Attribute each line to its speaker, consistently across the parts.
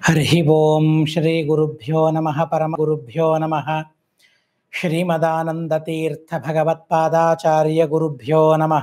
Speaker 1: హరి ఓం శ్రీ గురుభ్యో నమ పరమ గురుభ్యో నమ శ్రీమదానందతీర్థ భగవత్పాదాచార్య గురుభ్యో నమ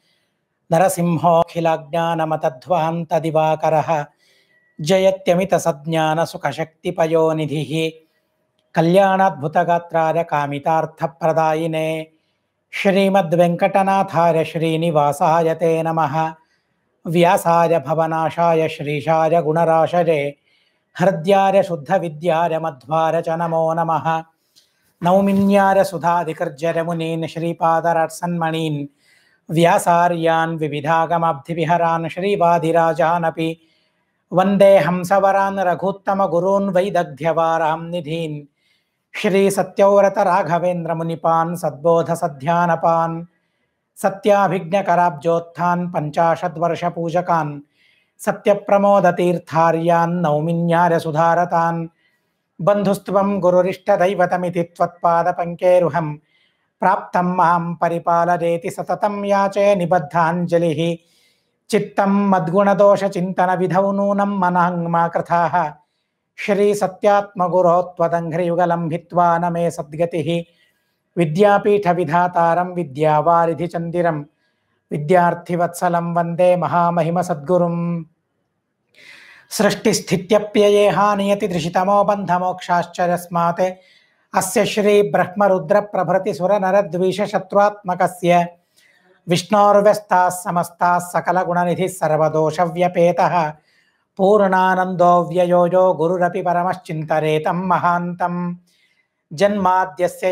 Speaker 1: నరసింహోఖిలజ్ఞానమతధ్వాంత దివాకర జయత్యమిత సజ్ఞాన సుఖశక్తిపయోనిధి కళ్యాణాద్భుతగాత్రాయ కామితార్థప్రదాయినే శ్రీమద్వెంకటనాథాయ శ్రీనివాసాయ తే నమః వ్యాసాయ భవనాశాయ శ్రీశాయ గుణరాశరే హృద్యాయ శుద్ధ విద్యాయ మధ్వార చ నమో నమ నౌమిన్యాయ సుధాధికర్జరమునీన్ శ్రీపాదరత్సన్మణీన్ వ్యాసార్యాన్ వివిధాగమాబ్ధివిహరాన్ శ్రీవాదిరాజానపి వందే హంసవరాన్ రఘుత్తమ గురూన్ వైదగ్ధ్యవారాం నిధీన్ శ్రీ సత్యవ్రత రాఘవేంద్ర మునిపాన్ సద్బోధ సధ్యానపాన్ సత్యాభిజ్ఞకరాబ్జోత్థాన్ పంచాశద్వర్ష పూజకాన్ సత్యప్రమోదతీర్థార్యాన్ నౌమిన్యార సుధారతాన్ బంధుస్త్వం గురురిష్టదైవతమితి త్వత్పాదపంకేరుహం ప్రాప్తం మాం పరిపాలరేతి సతతం యాచే నిబద్ధాంజలి చిత్తం మద్గుణదోషచింతన విధౌ నూనం మనాంగ్మా కృథాః శ్రీ సత్యాత్మగురో త్వదంఘ్రియుగలం భిత్వా నమే సద్గతి విద్యాపీఠ విధాతారం విద్యావారిధి చందిరం విద్యార్థివత్సలం వందే మహామహిమ సద్గురుం సృష్టిస్థిత్యప్యయేహానియతి దృశితమో బంధమోక్షాశ్చర్యస్మాత్ అస్య శ్రీ బ్రహ్మరుద్ర ప్రభృతి సురనరద్విషశత్రుత్మకస్య విష్ణోర్వ్యస్తాः సమస్తాः సకలగుణనిధిः సర్వదోషవ్యపేతः పూర్ణానందో వ్యయో యో గురురపి పరమశ్చింతరేతం మహాంతం జన్మాద్యస్య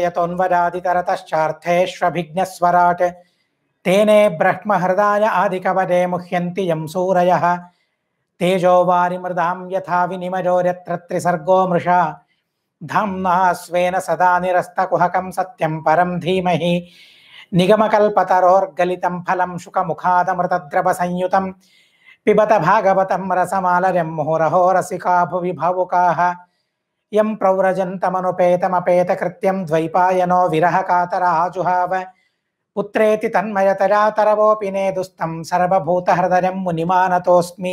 Speaker 1: యతోన్వరాదితరతశ్చార్థేష్వభిజ్ఞస్వరాట్ తేనే బ్రహ్మహృదాయ ఆదికవదే ముహ్యంతి యం సూరయः తేజో వారిమృదాం యథా వినిమయోర్యత్ర త్రిసర్గో మృషా ధామ్నా స్వేన సదా నిరస్తకుహకం సత్యం పరం ధీమహి నిగమకల్పతరోర్గలితం ఫలం శుకముఖాదమృతద్రవ సంయుతం పిబత భాగవతం రసమాలర్యం ముహురహో రసికా భువి భావుకాः యం ప్రవ్రజन्तమనుపేతమపేతకృత్యం ద్వైపాయనో విరహకాతర ఆజుహావ పుత్రేతి తన్మయతరాతరవోపి నేదుస్తం సర్వభూతహృదయం మునిమానతోస్మి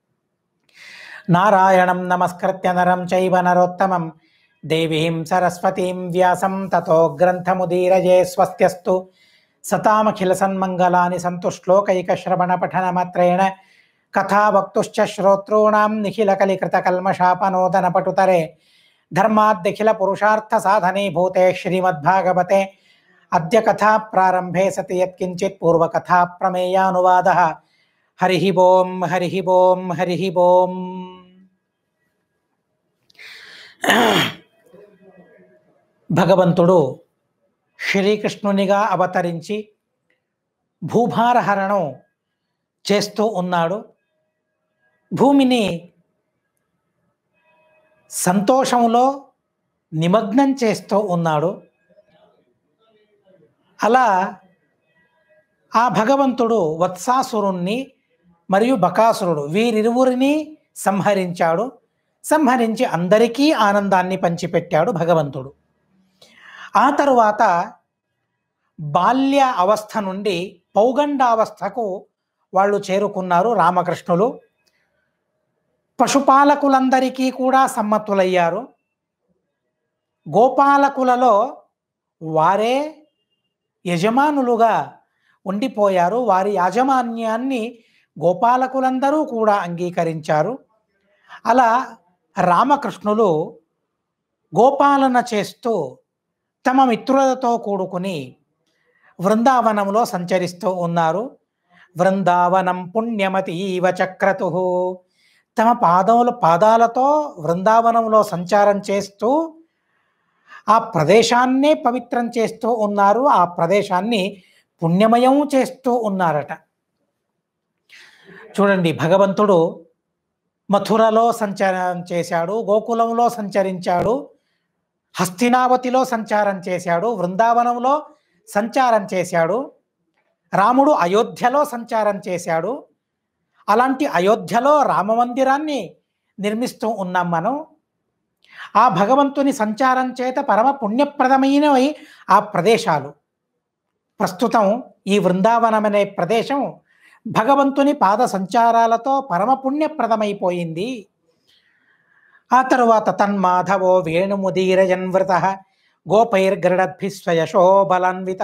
Speaker 1: నారాయణం నమస్కృత్య నరం చైవ నరోత్తమం దేవీం సరస్వతీం వ్యాసం తతో గ్రంథముదీరయే స్వస్త్యస్తు సతామఖిల సన్మంగళాని సంతు శ్లోకైకశ్రవణపఠనమాత్రేణ కథావక్తుశ్చ శ్రోతॄణాం నిఖిలకలికృతకల్మషాపనోదనపటుతరే ధర్మాద్యఖిల పురుషార్థ సాధనీభూతే శ్రీమద్భాగవతే అద్య కథా ప్రారంభే సతి యత్కించిత్ పూర్వకథా ప్రమేయానువాద హరి ఓం హరి ఓం హరి ఓం భగవంతుడు శ్రీకృష్ణునిగా అవతరించి భూభారహరణం చేస్తూ ఉన్నాడు భూమిని సంతోషంలో నిమగ్నం చేస్తూ ఉన్నాడు అలా ఆ భగవంతుడు వత్సాసురుణ్ణి మరియు బకాసురుడు వీరిరువురిని సంహరించాడు సంహరించి అందరికీ ఆనందాన్ని పంచిపెట్టాడు భగవంతుడు ఆ తరువాత బాల్య అవస్థ నుండి పౌగండావస్థకు వాళ్ళు చేరుకున్నారు రామకృష్ణులు పశుపాలకులందరికీ కూడా సమ్మతులయ్యారు గోపాలకులలో వారే యజమానులుగా ఉండిపోయారు వారి యాజమాన్యాన్ని గోపాలకులందరూ కూడా అంగీకరించారు అలా రామకృష్ణులు గోపాలన చేస్తూ తమ మిత్రులతో కూడుకుని వృందావనంలో సంచరిస్తూ ఉన్నారు వృందావనం పుణ్యమతీవ చక్రతు తమ పాదముల పాదాలతో వృందావనంలో సంచారం చేస్తూ ఆ ప్రదేశాన్నే పవిత్రం చేస్తూ ఉన్నారు ఆ ప్రదేశాన్ని పుణ్యమయం చేస్తూ ఉన్నారట చూడండి భగవంతుడు మథురలో సంచారం చేశాడు గోకులంలో సంచరించాడు హస్తినావతిలో సంచారం చేశాడు వృందావనంలో సంచారం చేశాడు రాముడు అయోధ్యలో సంచారం చేశాడు అలాంటి అయోధ్యలో రామమందిరాన్ని నిర్మిస్తూ ఉన్నాం మనం ఆ భగవంతుని సంచారం చేత పరమ పుణ్యప్రదమైనవి ఆ ప్రదేశాలు ప్రస్తుతం ఈ వృందావనం అనే ప్రదేశం భగవంతుని పాద సంచారాలతో పరమ పుణ్యప్రదమైపోయింది ఆ తరువాత తన్మాధవో వేణుముదీరజన్వృత గోపైర్గరడద్భిస్వయశో బలాన్విత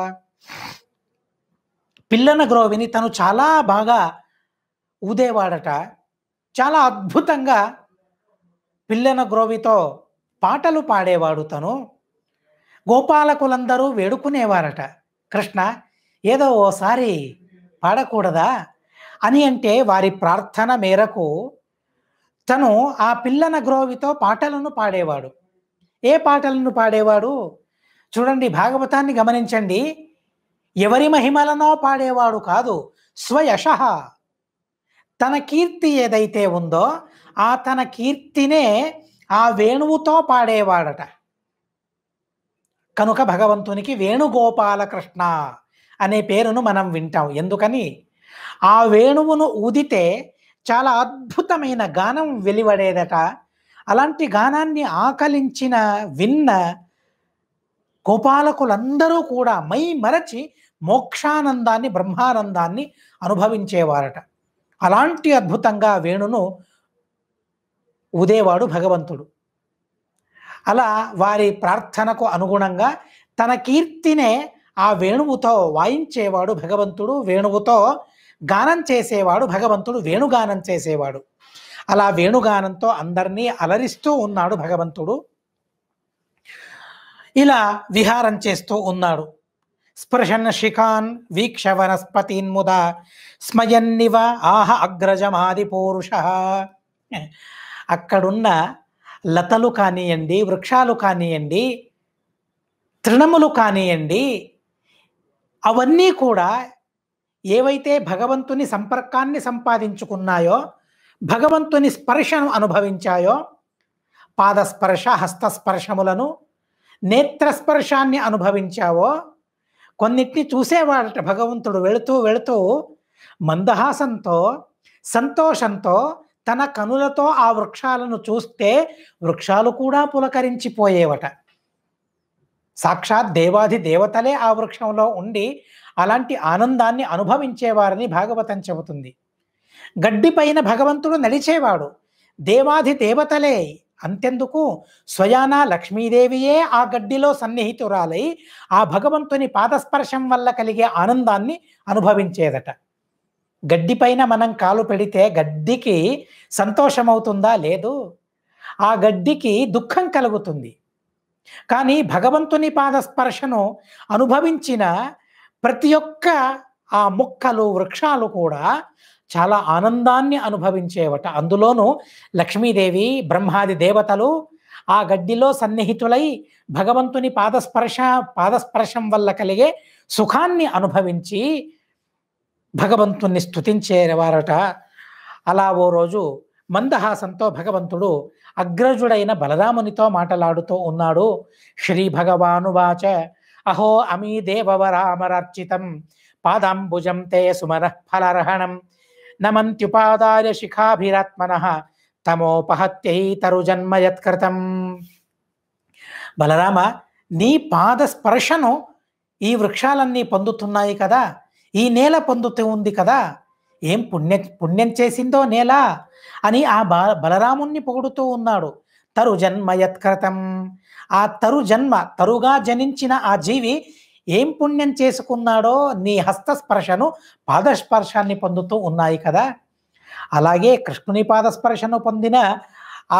Speaker 1: పిల్లన గ్రోవిని తను చాలా బాగా ఊదేవాడట చాలా అద్భుతంగా పిల్లన గ్రోవితో పాటలు పాడేవాడు తను గోపాలకులందరూ వేడుకునేవారట కృష్ణ ఏదో ఓసారి పాడకూడదా అని అంటే వారి ప్రార్థన మేరకు తను ఆ పిల్లన గ్రోవితో పాటలను పాడేవాడు ఏ పాటలను పాడేవాడు చూడండి భాగవతాన్ని గమనించండి ఎవరి మహిమలనో పాడేవాడు కాదు స్వయశ తన కీర్తి ఏదైతే ఉందో ఆ తన కీర్తినే ఆ వేణువుతో పాడేవాడట కనుక భగవంతునికి వేణుగోపాలకృష్ణ అనే పేరును మనం వింటాం ఎందుకని ఆ వేణువును ఊదితే చాలా అద్భుతమైన గానం వెలువడేదట అలాంటి గానాన్ని ఆకలించిన విన్న గోపాలకులందరూ కూడా మై మరచి మోక్షానందాన్ని బ్రహ్మానందాన్ని అనుభవించేవారట అలాంటి అద్భుతంగా వేణును ఉదేవాడు భగవంతుడు అలా వారి ప్రార్థనకు అనుగుణంగా తన కీర్తినే ఆ వేణువుతో వాయించేవాడు భగవంతుడు వేణువుతో గానం చేసేవాడు భగవంతుడు వేణుగానం చేసేవాడు అలా వేణుగానంతో అందరినీ అలరిస్తూ ఉన్నాడు భగవంతుడు ఇలా విహారం చేస్తూ ఉన్నాడు స్పృశన్ శిఖాన్ వీక్ష వనస్పతిన్ముద స్మయన్నివ ఆహ అగ్రజమాది పౌరుష అక్కడున్న లతలు కానియండి వృక్షాలు కానియండి తృణములు కానియండి అవన్నీ కూడా ఏవైతే భగవంతుని సంపర్కాన్ని సంపాదించుకున్నాయో భగవంతుని స్పర్శను అనుభవించాయో పాదస్పర్శ హస్తస్పర్శములను నేత్రస్పర్శాన్ని అనుభవించావో కొన్నిటిని చూసేవాడట భగవంతుడు వెళుతూ వెళుతూ మందహాసంతో సంతోషంతో తన కనులతో ఆ వృక్షాలను చూస్తే వృక్షాలు కూడా పులకరించిపోయేవట సాక్షాత్ దేవాది దేవతలే ఆ వృక్షంలో ఉండి అలాంటి ఆనందాన్ని అనుభవించేవారని భాగవతం చెబుతుంది గడ్డిపైన భగవంతుడు నడిచేవాడు దేవాది దేవతలే అంతెందుకు స్వయానా లక్ష్మీదేవియే ఆ గడ్డిలో సన్నిహితురాలై ఆ భగవంతుని పాదస్పర్శం వల్ల కలిగే ఆనందాన్ని అనుభవించేదట గడ్డిపైన మనం కాలు పెడితే గడ్డికి సంతోషమవుతుందా లేదు ఆ గడ్డికి దుఃఖం కలుగుతుంది కానీ భగవంతుని పాదస్పర్శను అనుభవించిన ప్రతి ఒక్క ఆ మొక్కలు వృక్షాలు కూడా చాలా ఆనందాన్ని అనుభవించేవట అందులోనూ లక్ష్మీదేవి బ్రహ్మాది దేవతలు ఆ గడ్డిలో సన్నిహితులై భగవంతుని పాదస్పర్శ పాదస్పర్శం వల్ల కలిగే సుఖాన్ని అనుభవించి భగవంతుణ్ణి స్తుతించేవారట అలా ఓ రోజు మందహాసంతో భగవంతుడు అగ్రజుడైన బలరామునితో మాటలాడుతూ ఉన్నాడు శ్రీ భగవానువాచ అహో అమీ దేవవరామరార్చితం పాదాంబుజం తే సుమన ఫలర్హణం నమంత్యుపాదాయ శిఖాభిరాత్మన తమోపహత్యై తరుజన్మ యత్కృతం బలరామ నీ పాద స్పర్శను ఈ వృక్షాలన్నీ పొందుతున్నాయి కదా ఈ నేల పొందుతూ ఉంది కదా ఏం పుణ్య పుణ్యం చేసిందో నేల అని ఆ బా బలరాముణ్ణి పొగుడుతూ ఉన్నాడు తరు జన్మ యత్కృతం ఆ తరు జన్మ తరుగా జనించిన ఆ జీవి ఏం పుణ్యం చేసుకున్నాడో నీ హస్తస్పర్శను పాదస్పర్శాన్ని పొందుతూ ఉన్నాయి కదా అలాగే కృష్ణుని పాదస్పర్శను పొందిన ఆ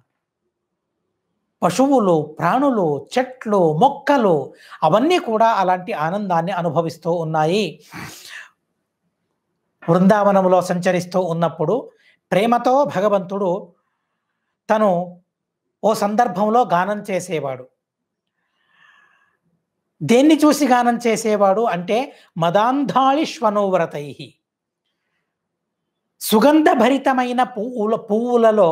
Speaker 1: పశువులు ప్రాణులు చెట్లు మొక్కలు అవన్నీ కూడా అలాంటి ఆనందాన్ని అనుభవిస్తూ ఉన్నాయి బృందావనంలో సంచరిస్తూ ఉన్నప్పుడు ప్రేమతో భగవంతుడు తను ఓ సందర్భంలో గానం చేసేవాడు దేన్ని చూసి గానం చేసేవాడు అంటే మదాంధాళి శ్వనువ్రతై సుగంధభరితమైన పువ్వుల పువ్వులలో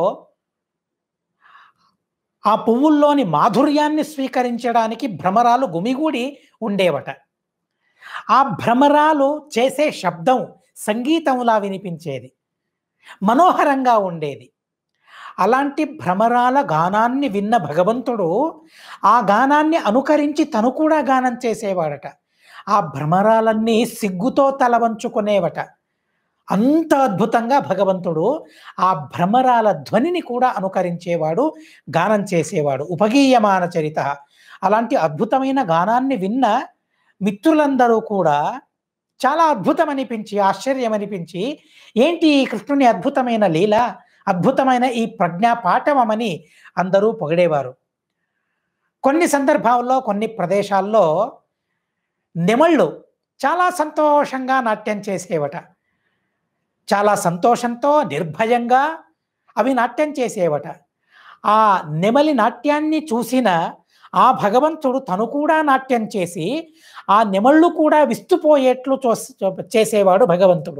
Speaker 1: ఆ పువ్వుల్లోని మాధుర్యాన్ని స్వీకరించడానికి భ్రమరాలు గుమిగూడి ఉండేవట ఆ భ్రమరాలు చేసే శబ్దం సంగీతంలా వినిపించేది మనోహరంగా ఉండేది అలాంటి భ్రమరాల గానాన్ని విన్న భగవంతుడు ఆ గానాన్ని అనుకరించి తను కూడా గానం చేసేవాడట ఆ భ్రమరాలన్నీ సిగ్గుతో తల వంచుకునేవట అంత అద్భుతంగా భగవంతుడు ఆ భ్రమరాల ధ్వనిని కూడా అనుకరించేవాడు గానం చేసేవాడు ఉపగీయమాన చరిత అలాంటి అద్భుతమైన గానాన్ని విన్న మిత్రులందరూ కూడా చాలా అద్భుతం అనిపించి ఆశ్చర్యం అనిపించి ఏంటి ఈ కృష్ణుని అద్భుతమైన లీల అద్భుతమైన ఈ ప్రజ్ఞా పాఠవమని అందరూ పొగిడేవారు కొన్ని సందర్భాల్లో కొన్ని ప్రదేశాల్లో నెమళ్ళు చాలా సంతోషంగా నాట్యం చేసేవట చాలా సంతోషంతో నిర్భయంగా అవి నాట్యం చేసేవట ఆ నెమలి నాట్యాన్ని చూసిన ఆ భగవంతుడు తను కూడా నాట్యం చేసి ఆ నెమళ్ళు కూడా విస్తుపోయేట్లు చూ- చేసేవాడు భగవంతుడు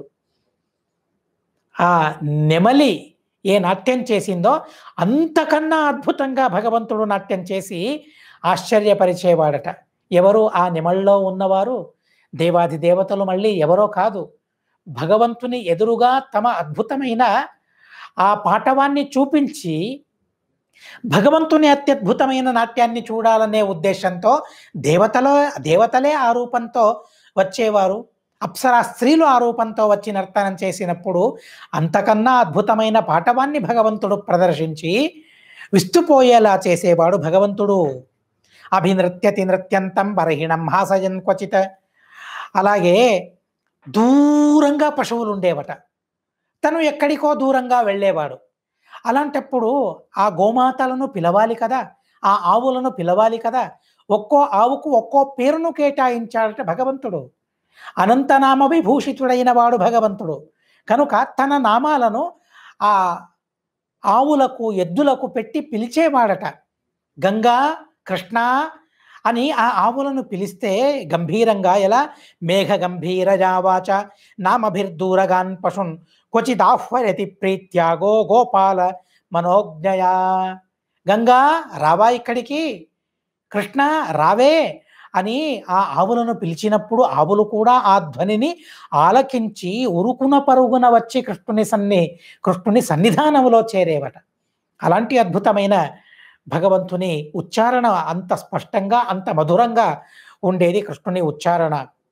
Speaker 1: ఆ నెమలి ఏ నాట్యం చేసిందో అంతకన్నా అద్భుతంగా భగవంతుడు నాట్యం చేసి ఆశ్చర్యపరిచేవాడట ఎవరు ఆ నెమళ్ళలో ఉన్నవారు దేవాది దేవతలు మళ్ళీ ఎవరో కాదు భగవంతుని ఎదురుగా తమ అద్భుతమైన ఆ పాఠవాన్ని చూపించి భగవంతుని అత్యద్భుతమైన నాట్యాన్ని చూడాలనే ఉద్దేశంతో దేవతలో దేవతలే ఆ రూపంతో వచ్చేవారు అప్సరా స్త్రీలు ఆ రూపంతో వచ్చి నర్తనం చేసినప్పుడు అంతకన్నా అద్భుతమైన పాఠవాన్ని భగవంతుడు ప్రదర్శించి విస్తుపోయేలా చేసేవాడు భగవంతుడు అభినృత్యతి నృత్యంతం బరహిణం హాసయన్ క్వచిత అలాగే దూరంగా పశువులు ఉండేవట తను ఎక్కడికో దూరంగా వెళ్ళేవాడు అలాంటప్పుడు ఆ గోమాతలను పిలవాలి కదా ఆ ఆవులను పిలవాలి కదా ఒక్కో ఆవుకు ఒక్కో పేరును కేటాయించాడట భగవంతుడు అనంతనామ విభూషితుడైన వాడు భగవంతుడు కనుక తన నామాలను ఆ ఆవులకు ఎద్దులకు పెట్టి పిలిచేవాడట గంగా కృష్ణ అని ఆ ఆవులను పిలిస్తే గంభీరంగా ఎలా మేఘ గంభీరజావాచ నామభిర్దూరగాన్ పశున్ క్వచిదాహ్వరతి ప్రీత్యా గో గోపాల మనోజ్ఞయా గంగా రావా ఇక్కడికి కృష్ణ రావే అని ఆ ఆవులను పిలిచినప్పుడు ఆవులు కూడా ఆ ధ్వనిని ఆలకించి ఉరుకున పరుగున వచ్చి కృష్ణుని సన్ని కృష్ణుని సన్నిధానములో చేరేవట అలాంటి అద్భుతమైన భగవంతుని ఉచ్చారణ అంత స్పష్టంగా అంత మధురంగా ఉండేది కృష్ణుని ఉచ్చారణ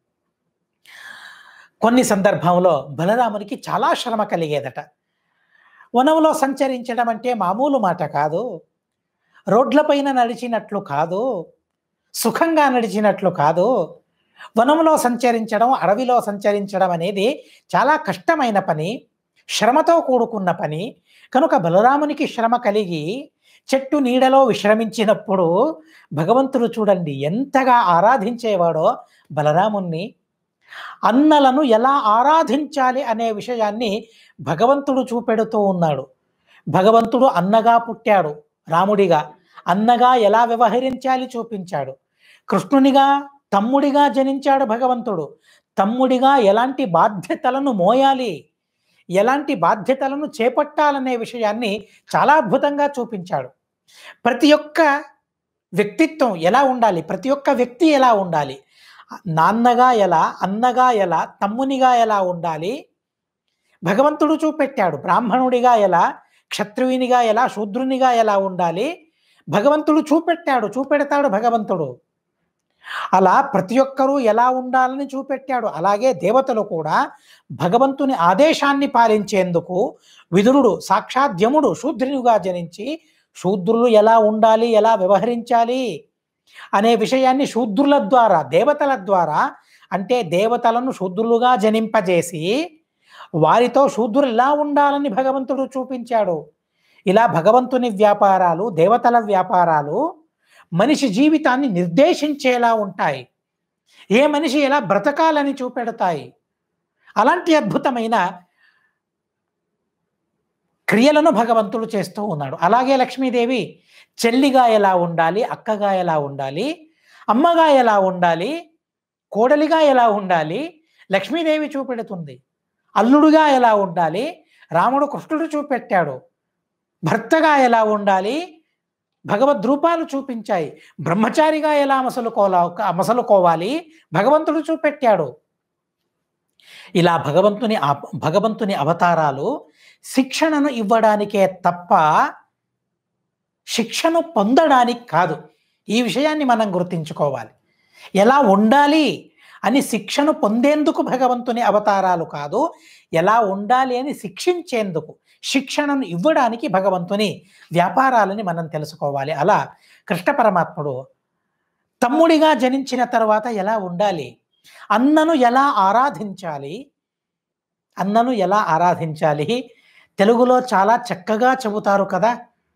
Speaker 1: కొన్ని సందర్భంలో బలరామునికి చాలా శ్రమ కలిగేదట వనంలో సంచరించడం అంటే మామూలు మాట కాదు రోడ్లపైన నడిచినట్లు కాదు సుఖంగా నడిచినట్లు కాదు వనంలో సంచరించడం అడవిలో సంచరించడం అనేది చాలా కష్టమైన పని శ్రమతో కూడుకున్న పని కనుక బలరామునికి శ్రమ కలిగి చెట్టు నీడలో విశ్రమించినప్పుడు భగవంతుడు చూడండి ఎంతగా ఆరాధించేవాడో బలరాముణ్ణి అన్నలను ఎలా ఆరాధించాలి అనే విషయాన్ని భగవంతుడు చూపెడుతూ ఉన్నాడు భగవంతుడు అన్నగా పుట్టాడు రాముడిగా అన్నగా ఎలా వ్యవహరించాలి చూపించాడు కృష్ణునిగా తమ్ముడిగా జనించాడు భగవంతుడు తమ్ముడిగా ఎలాంటి బాధ్యతలను మోయాలి ఎలాంటి బాధ్యతలను చేపట్టాలనే విషయాన్ని చాలా అద్భుతంగా చూపించాడు ప్రతి ఒక్క వ్యక్తిత్వం ఎలా ఉండాలి ప్రతి ఒక్క వ్యక్తి ఎలా ఉండాలి నాన్నగా ఎలా అన్నగా ఎలా తమ్మునిగా ఎలా ఉండాలి భగవంతుడు చూపెట్టాడు బ్రాహ్మణుడిగా ఎలా క్షత్రియునిగా ఎలా శూద్రునిగా ఎలా ఉండాలి భగవంతుడు చూపెట్టాడు చూపెడతాడు భగవంతుడు అలా ప్రతి ఒక్కరూ ఎలా ఉండాలని చూపెట్టాడు అలాగే దేవతలు కూడా భగవంతుని ఆదేశాన్ని పాలించేందుకు విదురుడు సాక్షాత్ యముడు శూద్రునిగా జనించి శూద్రులు ఎలా ఉండాలి ఎలా వ్యవహరించాలి అనే విషయాన్ని శూద్రుల ద్వారా దేవతల ద్వారా అంటే దేవతలను శూద్రులుగా జనింపజేసి వారితో శూద్రులు ఎలా ఉండాలని భగవంతుడు చూపించాడు ఇలా భగవంతుని వ్యాపారాలు దేవతల వ్యాపారాలు మనిషి జీవితాన్ని నిర్దేశించేలా ఉంటాయి ఏ మనిషి ఎలా బ్రతకాలని చూపెడతాయి అలాంటి అద్భుతమైన క్రియలను భగవంతుడు చేస్తూ ఉన్నాడు అలాగే లక్ష్మీదేవి చెల్లిగా ఎలా ఉండాలి అక్కగా ఎలా ఉండాలి అమ్మగా ఎలా ఉండాలి కోడలిగా ఎలా ఉండాలి లక్ష్మీదేవి చూపెడుతుంది అల్లుడుగా ఎలా ఉండాలి రాముడు కృష్ణుడు చూపెట్టాడు భర్తగా ఎలా ఉండాలి భగవద్ రూపాలు చూపించాయి బ్రహ్మచారిగా ఎలా మసలుకోలా మసలుకోవాలి భగవంతుడు చూపెట్టాడు ఇలా భగవంతుని ఆ- భగవంతుని అవతారాలు శిక్షణను ఇవ్వడానికే తప్ప శిక్షను పొందడానికి కాదు ఈ విషయాన్ని మనం గుర్తించుకోవాలి ఎలా ఉండాలి అని శిక్షను పొందేందుకు భగవంతుని అవతారాలు కాదు ఎలా ఉండాలి అని శిక్షించేందుకు శిక్షణను ఇవ్వడానికి భగవంతుని వ్యాపారాలని మనం తెలుసుకోవాలి అలా కృష్ణ పరమాత్ముడు తమ్ముడిగా జనించిన తర్వాత ఎలా ఉండాలి అన్నను ఎలా ఆరాధించాలి అన్నను ఎలా ఆరాధించాలి తెలుగులో చాలా చక్కగా చెబుతారు కదా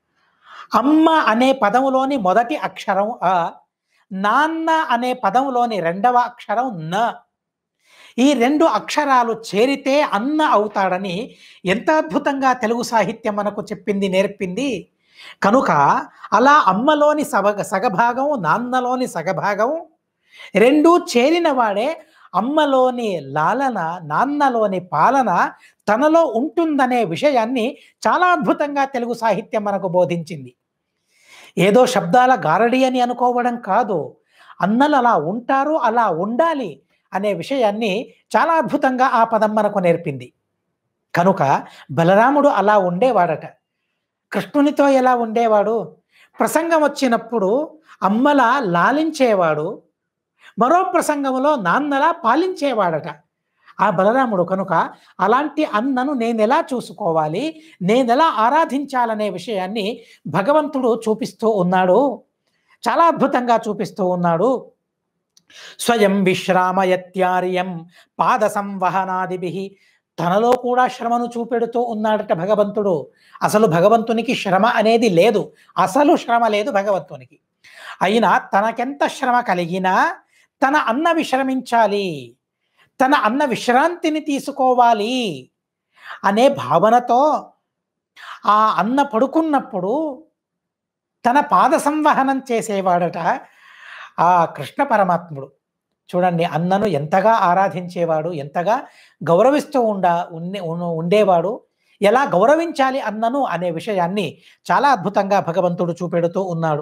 Speaker 1: అమ్మ అనే పదములోని మొదటి అక్షరం అ నాన్న అనే పదంలోని రెండవ అక్షరం న ఈ రెండు అక్షరాలు చేరితే అన్న అవుతాడని ఎంత అద్భుతంగా తెలుగు సాహిత్యం మనకు చెప్పింది నేర్పింది కనుక అలా అమ్మలోని సగ సగభాగం నాన్నలోని సగభాగం రెండూ చేరిన వాడే అమ్మలోని లాలన నాన్నలోని పాలన తనలో ఉంటుందనే విషయాన్ని చాలా అద్భుతంగా తెలుగు సాహిత్యం మనకు బోధించింది ఏదో శబ్దాల గారడి అని అనుకోవడం కాదు అన్నలు అలా ఉంటారు అలా ఉండాలి అనే విషయాన్ని చాలా అద్భుతంగా ఆ పదం మనకు నేర్పింది కనుక బలరాముడు అలా ఉండేవాడట కృష్ణునితో ఎలా ఉండేవాడు ప్రసంగం వచ్చినప్పుడు అమ్మలా లాలించేవాడు మరో ప్రసంగంలో నాన్నలా పాలించేవాడట ఆ బలరాముడు కనుక అలాంటి అన్నను నేనెలా చూసుకోవాలి నేనెలా ఆరాధించాలనే విషయాన్ని భగవంతుడు చూపిస్తూ ఉన్నాడు చాలా అద్భుతంగా చూపిస్తూ ఉన్నాడు స్వయం విశ్రామయత్యార్యం పాద సంవహనాదిభి తనలో కూడా శ్రమను చూపెడుతూ ఉన్నాడట భగవంతుడు అసలు భగవంతునికి శ్రమ అనేది లేదు అసలు శ్రమ లేదు భగవంతునికి అయినా తనకెంత శ్రమ కలిగినా తన అన్న విశ్రమించాలి తన అన్న విశ్రాంతిని తీసుకోవాలి అనే భావనతో ఆ అన్న పడుకున్నప్పుడు తన పాద సంవహనం చేసేవాడట ఆ కృష్ణ పరమాత్ముడు చూడండి అన్నను ఎంతగా ఆరాధించేవాడు ఎంతగా గౌరవిస్తూ ఉండా ఉండే ఉండేవాడు ఎలా గౌరవించాలి అన్నను అనే విషయాన్ని చాలా అద్భుతంగా భగవంతుడు చూపెడుతూ ఉన్నాడు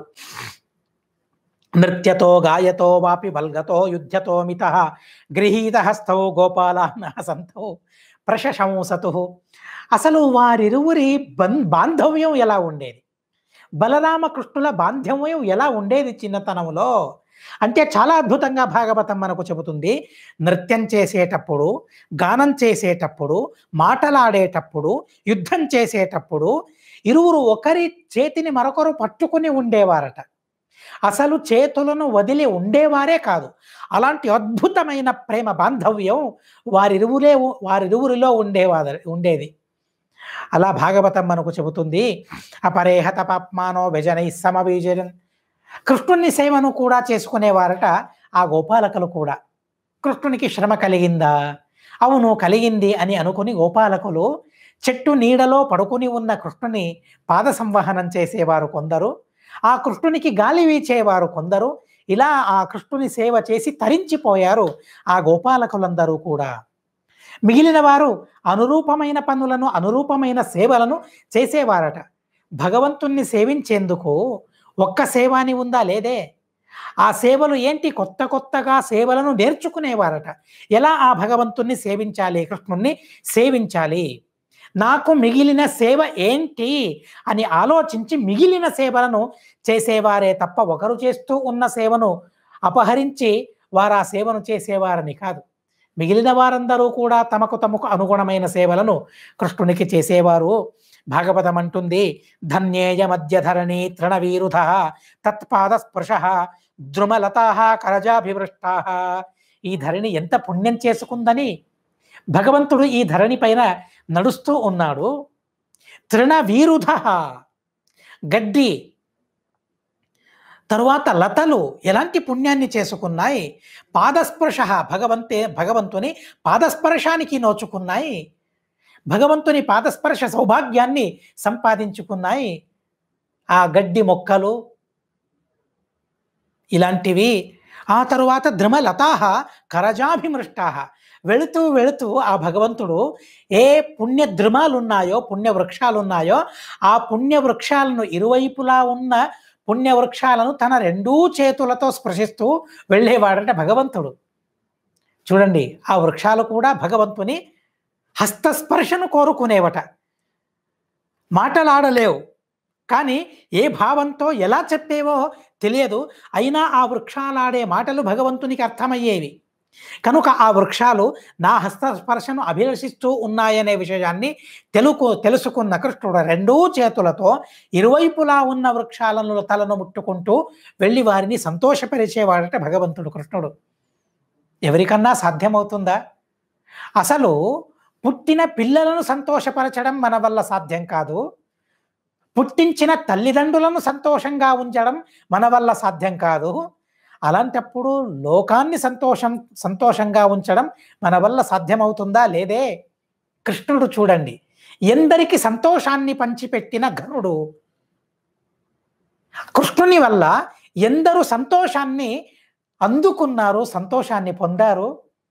Speaker 1: నృత్యతో గాయతో వాపి బల్గతో యుద్ధతో మిత గృహీత హస్తౌ గోపాలాన్న సంతౌ ప్రశంసతు అసలు వారిరువురి బం బాంధవ్యం ఎలా ఉండేది బలరామకృష్ణుల బాంధవ్యం ఎలా ఉండేది చిన్నతనంలో అంటే చాలా అద్భుతంగా భాగవతం మనకు చెబుతుంది నృత్యం చేసేటప్పుడు గానం చేసేటప్పుడు మాటలాడేటప్పుడు యుద్ధం చేసేటప్పుడు ఇరువురు ఒకరి చేతిని మరొకరు పట్టుకుని ఉండేవారట అసలు చేతులను వదిలి ఉండేవారే కాదు అలాంటి అద్భుతమైన ప్రేమ బాంధవ్యం వారిరువులే వారిరువురిలో ఉండేవారు ఉండేది అలా భాగవతం మనకు చెబుతుంది అపరేహత పాప్మానో వ్యజనై సమవీజన్ కృష్ణుని సేవను కూడా చేసుకునేవారట ఆ గోపాలకులు కూడా కృష్ణునికి శ్రమ కలిగిందా అవును కలిగింది అని అనుకుని గోపాలకులు చెట్టు నీడలో పడుకుని ఉన్న కృష్ణుని పాద సంవహనం చేసేవారు కొందరు ఆ కృష్ణునికి గాలి వీచేవారు కొందరు ఇలా ఆ కృష్ణుని సేవ చేసి తరించిపోయారు ఆ గోపాలకులందరూ కూడా మిగిలిన వారు అనురూపమైన పనులను అనురూపమైన సేవలను చేసేవారట భగవంతుణ్ణి సేవించేందుకు ఒక్క సేవ అని ఉందా లేదే ఆ సేవలు ఏంటి కొత్త కొత్తగా సేవలను నేర్చుకునేవారట ఎలా ఆ భగవంతుణ్ణి సేవించాలి కృష్ణుణ్ణి సేవించాలి నాకు మిగిలిన సేవ ఏంటి అని ఆలోచించి మిగిలిన సేవలను చేసేవారే తప్ప ఒకరు చేస్తూ ఉన్న సేవను అపహరించి వారు ఆ సేవను చేసేవారని కాదు మిగిలిన వారందరూ కూడా తమకు తమకు అనుగుణమైన సేవలను కృష్ణునికి చేసేవారు భాగవతం అంటుంది ధన్యేయ మధ్యధరణి తృణవీరుధ తత్పాద స్పృశ ద్రుమలతా కరజాభివృష్టా ఈ ధరణి ఎంత పుణ్యం చేసుకుందని భగవంతుడు ఈ ధరణి పైన నడుస్తూ ఉన్నాడు తృణవీరుధ గడ్డి తరువాత లతలు ఎలాంటి పుణ్యాన్ని చేసుకున్నాయి పాదస్పర్శ భగవంతే భగవంతుని పాదస్పర్శానికి నోచుకున్నాయి భగవంతుని పాదస్పర్శ సౌభాగ్యాన్ని సంపాదించుకున్నాయి ఆ గడ్డి మొక్కలు ఇలాంటివి ఆ తరువాత ద్రమలతాహ కరజాభిమృష్టాహ వెళుతూ వెళుతూ ఆ భగవంతుడు ఏ పుణ్య ద్రుమాలు ఉన్నాయో పుణ్య వృక్షాలు ఉన్నాయో ఆ పుణ్య వృక్షాలను ఇరువైపులా ఉన్న పుణ్య వృక్షాలను తన రెండూ చేతులతో స్పృశిస్తూ వెళ్ళేవాడంటే భగవంతుడు చూడండి ఆ వృక్షాలు కూడా భగవంతుని హస్తస్పర్శను కోరుకునేవట మాటలాడలేవు కానీ ఏ భావంతో ఎలా చెప్పేవో తెలియదు అయినా ఆ వృక్షాలాడే మాటలు భగవంతునికి అర్థమయ్యేవి కనుక ఆ వృక్షాలు నా హస్తస్పర్శను అభిలషిస్తూ ఉన్నాయనే విషయాన్ని తెలుకు తెలుసుకున్న కృష్ణుడు రెండూ చేతులతో ఇరువైపులా ఉన్న వృక్షాలను తలను ముట్టుకుంటూ వెళ్ళి వారిని సంతోషపరిచేవాడట భగవంతుడు కృష్ణుడు ఎవరికన్నా సాధ్యమవుతుందా అసలు పుట్టిన పిల్లలను సంతోషపరచడం మన వల్ల సాధ్యం కాదు పుట్టించిన తల్లిదండ్రులను సంతోషంగా ఉంచడం మన వల్ల సాధ్యం కాదు అలాంటప్పుడు లోకాన్ని సంతోషం సంతోషంగా ఉంచడం మన వల్ల సాధ్యమవుతుందా లేదే కృష్ణుడు చూడండి ఎందరికి సంతోషాన్ని పంచిపెట్టిన ఘనుడు కృష్ణుని వల్ల ఎందరు సంతోషాన్ని అందుకున్నారు సంతోషాన్ని పొందారు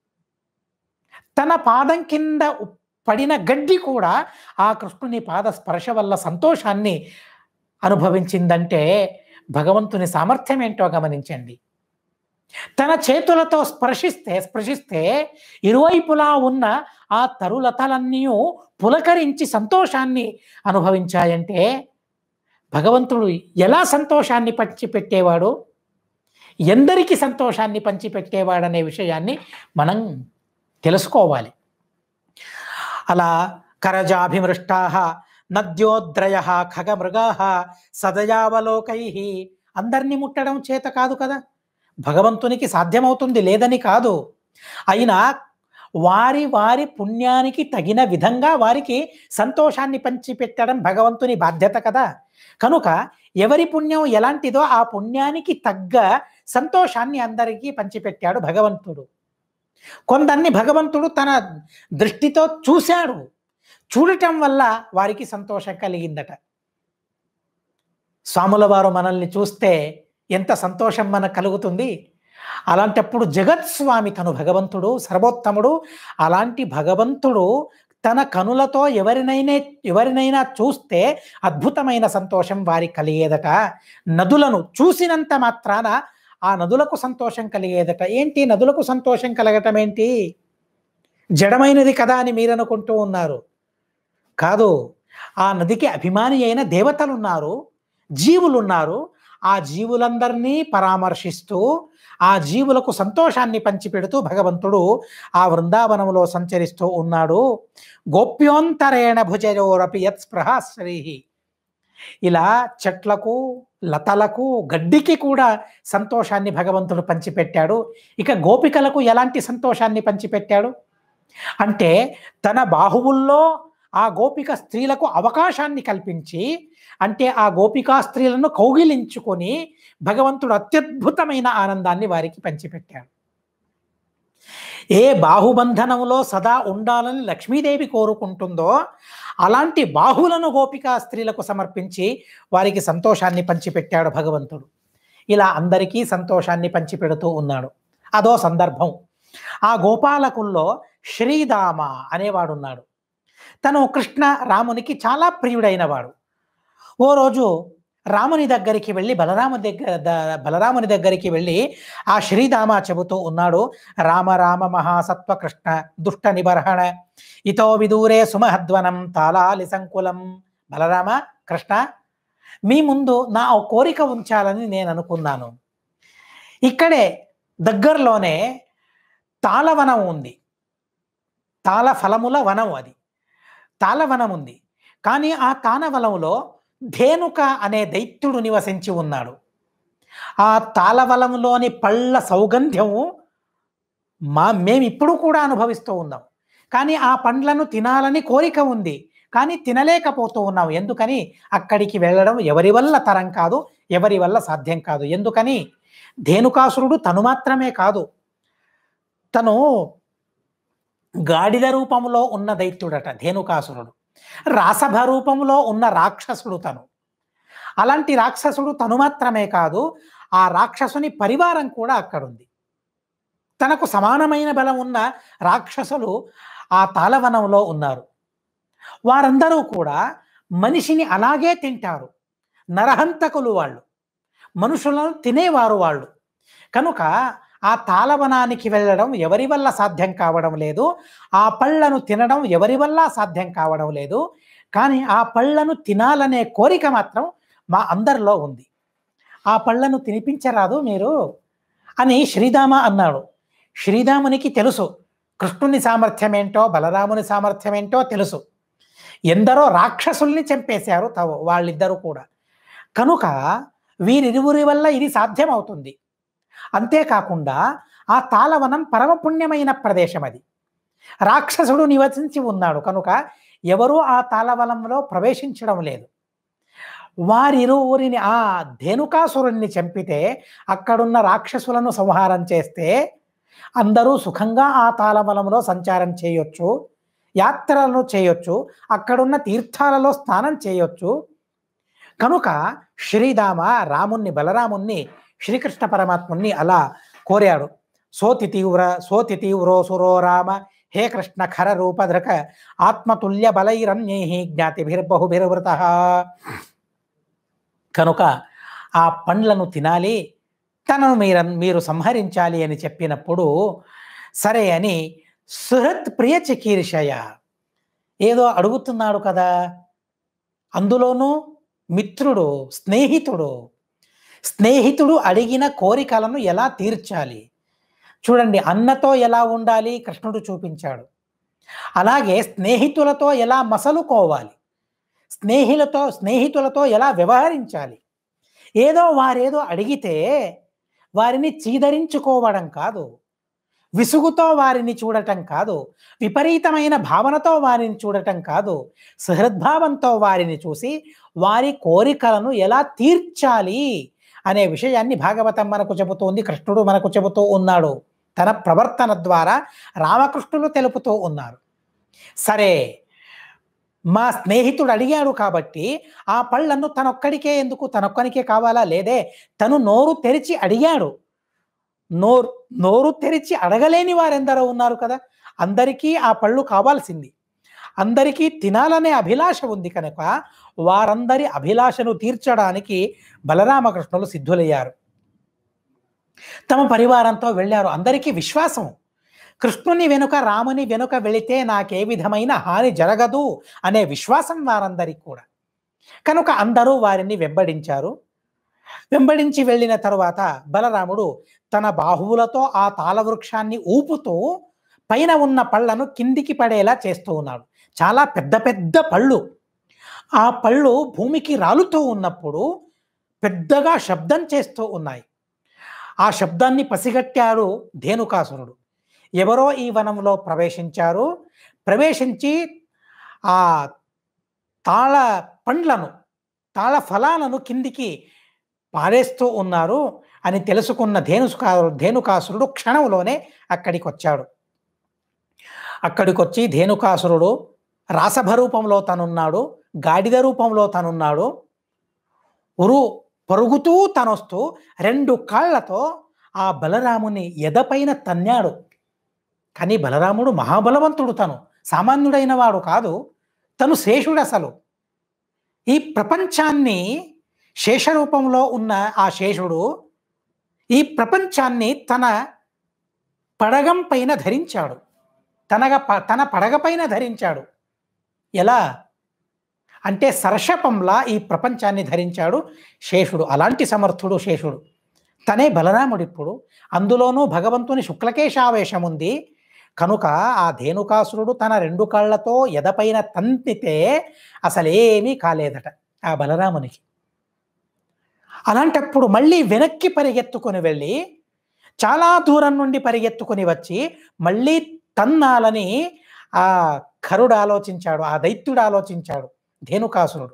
Speaker 1: తన పాదం కింద పడిన గడ్డి కూడా ఆ కృష్ణుని పాద స్పర్శ వల్ల సంతోషాన్ని అనుభవించిందంటే భగవంతుని సామర్థ్యం ఏంటో గమనించండి తన చేతులతో స్పర్శిస్తే స్పృశిస్తే ఇరువైపులా ఉన్న ఆ తరులతలన్నీ పులకరించి సంతోషాన్ని అనుభవించాయంటే భగవంతుడు ఎలా సంతోషాన్ని పంచిపెట్టేవాడు ఎందరికి సంతోషాన్ని పంచిపెట్టేవాడనే విషయాన్ని మనం తెలుసుకోవాలి అలా కరజాభిమృష్టా నద్యోద్రయ ఖగమృగా సదయావలోకై అందరినీ ముట్టడం చేత కాదు కదా భగవంతునికి సాధ్యమవుతుంది లేదని కాదు అయినా వారి వారి పుణ్యానికి తగిన విధంగా వారికి సంతోషాన్ని పంచిపెట్టడం భగవంతుని బాధ్యత కదా కనుక ఎవరి పుణ్యం ఎలాంటిదో ఆ పుణ్యానికి తగ్గ సంతోషాన్ని అందరికీ పంచిపెట్టాడు భగవంతుడు కొందరిని భగవంతుడు తన దృష్టితో చూశాడు చూడటం వల్ల వారికి సంతోషం కలిగిందట స్వాముల వారు మనల్ని చూస్తే ఎంత సంతోషం మనకు కలుగుతుంది అలాంటప్పుడు జగత్స్వామి తను భగవంతుడు సర్వోత్తముడు అలాంటి భగవంతుడు తన కనులతో ఎవరినైనా ఎవరినైనా చూస్తే అద్భుతమైన సంతోషం వారికి కలిగేదట నదులను చూసినంత మాత్రాన ఆ నదులకు సంతోషం కలిగేదట ఏంటి నదులకు సంతోషం కలగటం ఏంటి జడమైనది కదా అని మీరు అనుకుంటూ ఉన్నారు కాదు ఆ నదికి అభిమాని అయిన దేవతలు ఉన్నారు జీవులు ఉన్నారు ఆ జీవులందరినీ పరామర్శిస్తూ ఆ జీవులకు సంతోషాన్ని పంచిపెడుతూ భగవంతుడు ఆ వృందావనంలో సంచరిస్తూ ఉన్నాడు గోప్యోంతరేణ భుజయోరపి యత్ స్పృహాశ్రీ ఇలా చెట్లకు లతలకు గడ్డికి కూడా సంతోషాన్ని భగవంతుడు పంచిపెట్టాడు ఇక గోపికలకు ఎలాంటి సంతోషాన్ని పంచిపెట్టాడు అంటే తన బాహువుల్లో ఆ గోపిక స్త్రీలకు అవకాశాన్ని కల్పించి అంటే ఆ గోపికా స్త్రీలను కౌగిలించుకొని భగవంతుడు అత్యద్భుతమైన ఆనందాన్ని వారికి పంచిపెట్టాడు ఏ బాహుబంధనంలో సదా ఉండాలని లక్ష్మీదేవి కోరుకుంటుందో అలాంటి బాహులను గోపికా స్త్రీలకు సమర్పించి వారికి సంతోషాన్ని పంచిపెట్టాడు భగవంతుడు ఇలా అందరికీ సంతోషాన్ని పంచిపెడుతూ ఉన్నాడు అదో సందర్భం ఆ గోపాలకుల్లో శ్రీదామ అనేవాడు ఉన్నాడు తను కృష్ణ రామునికి చాలా ప్రియుడైన వాడు ఓ రోజు రాముని దగ్గరికి వెళ్ళి బలరాము దగ్గర ద- బలరాముని దగ్గరికి వెళ్ళి ఆ శ్రీదామ చెబుతూ ఉన్నాడు రామ రామ మహాసత్వ కృష్ణ దుష్ట నిబర్హణ ఇతో విదూరే సుమహద్వనం తాళాలి సంకులం బలరామ కృష్ణ మీ ముందు నా ఓ కోరిక ఉంచాలని నేను అనుకున్నాను ఇక్కడే దగ్గరలోనే తాళవనం ఉంది తాళ ఫలముల వనం అది తాళవనం ఉంది కానీ ఆ తాళవనంలో ధేనుక అనే దైత్యుడు నివసించి ఉన్నాడు ఆ తాళవలంలోని పళ్ళ సౌగంధ్యము మా మేము ఇప్పుడు కూడా అనుభవిస్తూ ఉన్నాం కానీ ఆ పండ్లను తినాలని కోరిక ఉంది కానీ తినలేకపోతూ ఉన్నాం ఎందుకని అక్కడికి వెళ్ళడం ఎవరి వల్ల తరం కాదు ఎవరి వల్ల సాధ్యం కాదు ఎందుకని ధేనుకాసురుడు తను మాత్రమే కాదు తను గాడిద రూపంలో ఉన్న దైత్యుడట ధేనుకాసురుడు రాసభ రూపంలో ఉన్న రాక్షసుడు తను అలాంటి రాక్షసుడు తను మాత్రమే కాదు ఆ రాక్షసుని పరివారం కూడా అక్కడుంది తనకు సమానమైన బలం ఉన్న రాక్షసులు ఆ తాళవనంలో ఉన్నారు వారందరూ కూడా మనిషిని అలాగే తింటారు నరహంతకులు వాళ్ళు మనుషులను తినేవారు వాళ్ళు కనుక ఆ తాళవనానికి వెళ్ళడం ఎవరి వల్ల సాధ్యం కావడం లేదు ఆ పళ్ళను తినడం ఎవరి వల్ల సాధ్యం కావడం లేదు కానీ ఆ పళ్ళను తినాలనే కోరిక మాత్రం మా అందరిలో ఉంది ఆ పళ్ళను తినిపించరాదు మీరు అని శ్రీదామ అన్నాడు శ్రీరామునికి తెలుసు కృష్ణుని సామర్థ్యం ఏంటో బలరాముని సామర్థ్యం ఏంటో తెలుసు ఎందరో రాక్షసుల్ని చంపేశారు తవ వాళ్ళిద్దరూ కూడా కనుక వీరిరువురి వల్ల ఇది సాధ్యమవుతుంది అంతేకాకుండా ఆ తాళవనం పరమపుణ్యమైన ప్రదేశం అది రాక్షసుడు నివసించి ఉన్నాడు కనుక ఎవరూ ఆ తాళవనంలో ప్రవేశించడం లేదు వారిరువురిని ఆ ధేనుకాసురుణ్ణి చంపితే అక్కడున్న రాక్షసులను సంహారం చేస్తే అందరూ సుఖంగా ఆ తాళవనంలో సంచారం చేయొచ్చు యాత్రలను చేయొచ్చు అక్కడున్న తీర్థాలలో స్నానం చేయొచ్చు కనుక శ్రీరామ రాముణ్ణి బలరాముణ్ణి శ్రీకృష్ణ పరమాత్ముణ్ణి అలా కోరాడు సోతి తీవ్ర సోతి తీవ్రో సురో రామ హే కృష్ణ ఖర రూపధృక ఆత్మతుల్య బలైరన్యై జ్ఞాతిభిర్బహుభిర్వృత కనుక ఆ పండ్లను తినాలి తనను మీరు మీరు సంహరించాలి అని చెప్పినప్పుడు సరే అని సుహృత్ ప్రియ చికీర్షయ ఏదో అడుగుతున్నాడు కదా అందులోనూ మిత్రుడు స్నేహితుడు స్నేహితుడు అడిగిన కోరికలను ఎలా తీర్చాలి చూడండి అన్నతో ఎలా ఉండాలి కృష్ణుడు చూపించాడు అలాగే స్నేహితులతో ఎలా మసలుకోవాలి స్నేహితులతో స్నేహితులతో ఎలా వ్యవహరించాలి ఏదో వారేదో అడిగితే వారిని చీదరించుకోవడం కాదు విసుగుతో వారిని చూడటం కాదు విపరీతమైన భావనతో వారిని చూడటం కాదు సహృద్భావంతో వారిని చూసి వారి కోరికలను ఎలా తీర్చాలి అనే విషయాన్ని భాగవతం మనకు చెబుతోంది కృష్ణుడు మనకు చెబుతూ ఉన్నాడు తన ప్రవర్తన ద్వారా రామకృష్ణులు తెలుపుతూ ఉన్నారు సరే మా స్నేహితుడు అడిగాడు కాబట్టి ఆ పళ్ళను తనొక్కడికే ఎందుకు తనొక్కనికే కావాలా లేదే తను నోరు తెరిచి అడిగాడు నోరు నోరు తెరిచి అడగలేని వారెందరో ఉన్నారు కదా అందరికీ ఆ పళ్ళు కావాల్సింది అందరికీ తినాలనే అభిలాష ఉంది కనుక వారందరి అభిలాషను తీర్చడానికి బలరామకృష్ణులు సిద్ధులయ్యారు తమ పరివారంతో వెళ్ళారు అందరికీ విశ్వాసం కృష్ణుని వెనుక రాముని వెనుక వెళితే నాకే విధమైన హాని జరగదు అనే విశ్వాసం వారందరికీ కూడా కనుక అందరూ వారిని వెంబడించారు వెంబడించి వెళ్ళిన తరువాత బలరాముడు తన బాహువులతో ఆ తాళవృక్షాన్ని ఊపుతూ పైన ఉన్న పళ్ళను కిందికి పడేలా చేస్తూ ఉన్నాడు చాలా పెద్ద పెద్ద పళ్ళు ఆ పళ్ళు భూమికి రాలుతూ ఉన్నప్పుడు పెద్దగా శబ్దం చేస్తూ ఉన్నాయి ఆ శబ్దాన్ని పసిగట్టాడు ధేనుకాసురుడు ఎవరో ఈ వనంలో ప్రవేశించారు ప్రవేశించి ఆ తాళ పండ్లను తాళ ఫలాలను కిందికి పారేస్తూ ఉన్నారు అని తెలుసుకున్న ధేనుకా ధేనుకాసురుడు క్షణంలోనే అక్కడికి వచ్చాడు అక్కడికి వచ్చి ధేనుకాసురుడు రాసభ రూపంలో తనున్నాడు గాడిద రూపంలో తనున్నాడు ఉరు పరుగుతూ తనొస్తూ రెండు కాళ్లతో ఆ బలరాముని ఎదపైన తన్నాడు కానీ బలరాముడు మహాబలవంతుడు తను సామాన్యుడైన వాడు కాదు తను శేషుడు అసలు ఈ ప్రపంచాన్ని శేషరూపంలో ఉన్న ఆ శేషుడు ఈ ప్రపంచాన్ని తన పడగం పైన ధరించాడు తనగ ప- తన పడగ పైన ధరించాడు ఎలా అంటే సర్షపంలా ఈ ప్రపంచాన్ని ధరించాడు శేషుడు అలాంటి సమర్థుడు శేషుడు తనే బలరాముడు ఇప్పుడు అందులోనూ భగవంతుని శుక్లకేశావేశం ఉంది కనుక ఆ ధేనుకాసురుడు తన రెండు కాళ్లతో ఎదపైన తంతితే అసలేమీ కాలేదట ఆ బలరామునికి అలాంటప్పుడు మళ్ళీ వెనక్కి పరిగెత్తుకొని వెళ్ళి చాలా దూరం నుండి పరిగెత్తుకొని వచ్చి మళ్ళీ తన్నాలని ఆ ఖరుడు ఆలోచించాడు ఆ దైత్యుడు ఆలోచించాడు ధేనుకాసురుడు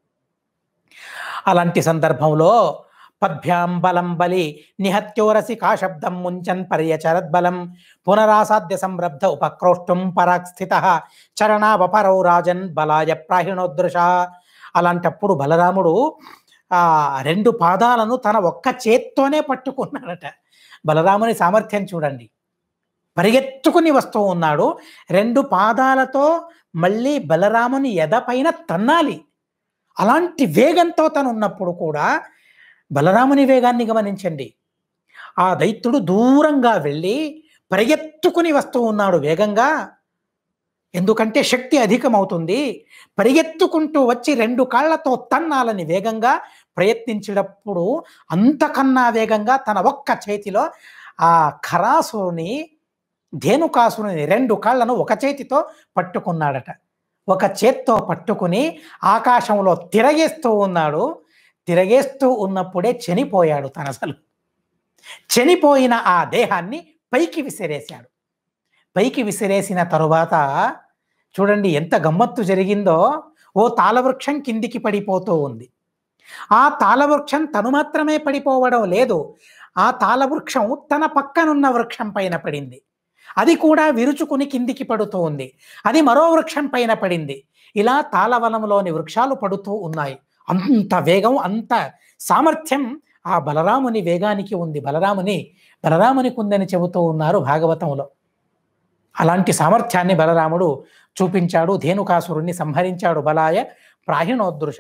Speaker 1: అలాంటి సందర్భంలో పద్భ్యాం బలం బలి నిహత్యోరసి కాశబ్దం ముంచన్ పర్యచరద్బలం పునరాసాద్య సంరబ్ధ ఉపక్రోష్టం పరాక్ స్థిత చరణావపరౌ రాజన్ బలాయ ప్రాహిణోదృశ అలాంటప్పుడు బలరాముడు ఆ రెండు పాదాలను తన ఒక్క చేత్తోనే పట్టుకున్నాడట బలరాముని సామర్థ్యం చూడండి పరిగెత్తుకుని వస్తూ ఉన్నాడు రెండు పాదాలతో మళ్ళీ బలరాముని ఎదపైన తన్నాలి అలాంటి వేగంతో తను ఉన్నప్పుడు కూడా బలరాముని వేగాన్ని గమనించండి ఆ దైత్యుడు దూరంగా వెళ్ళి పరిగెత్తుకుని వస్తూ ఉన్నాడు వేగంగా ఎందుకంటే శక్తి అధికమవుతుంది పరిగెత్తుకుంటూ వచ్చి రెండు కాళ్లతో తన్నాలని వేగంగా ప్రయత్నించేటప్పుడు అంతకన్నా వేగంగా తన ఒక్క చేతిలో ఆ ఖరాసుని ధేనుకాసుని రెండు కాళ్ళను ఒక చేతితో పట్టుకున్నాడట ఒక చేత్తో పట్టుకుని ఆకాశంలో తిరగేస్తూ ఉన్నాడు తిరగేస్తూ ఉన్నప్పుడే చనిపోయాడు తన అసలు చనిపోయిన ఆ దేహాన్ని పైకి విసిరేశాడు పైకి విసిరేసిన తరువాత చూడండి ఎంత గమ్మత్తు జరిగిందో ఓ తాళవృక్షం కిందికి పడిపోతూ ఉంది ఆ తాళవృక్షం తను మాత్రమే పడిపోవడం లేదు ఆ తాళవృక్షం తన పక్కనున్న వృక్షం పైన పడింది అది కూడా విరుచుకుని కిందికి పడుతూ ఉంది అది మరో వృక్షం పైన పడింది ఇలా తాళవనంలోని వృక్షాలు పడుతూ ఉన్నాయి అంత వేగం అంత సామర్థ్యం ఆ బలరాముని వేగానికి ఉంది బలరాముని బలరామునికి ఉందని చెబుతూ ఉన్నారు భాగవతంలో అలాంటి సామర్థ్యాన్ని బలరాముడు చూపించాడు ధేనుకాసురుణ్ణి సంహరించాడు బలాయ ప్రాహిణోదృశ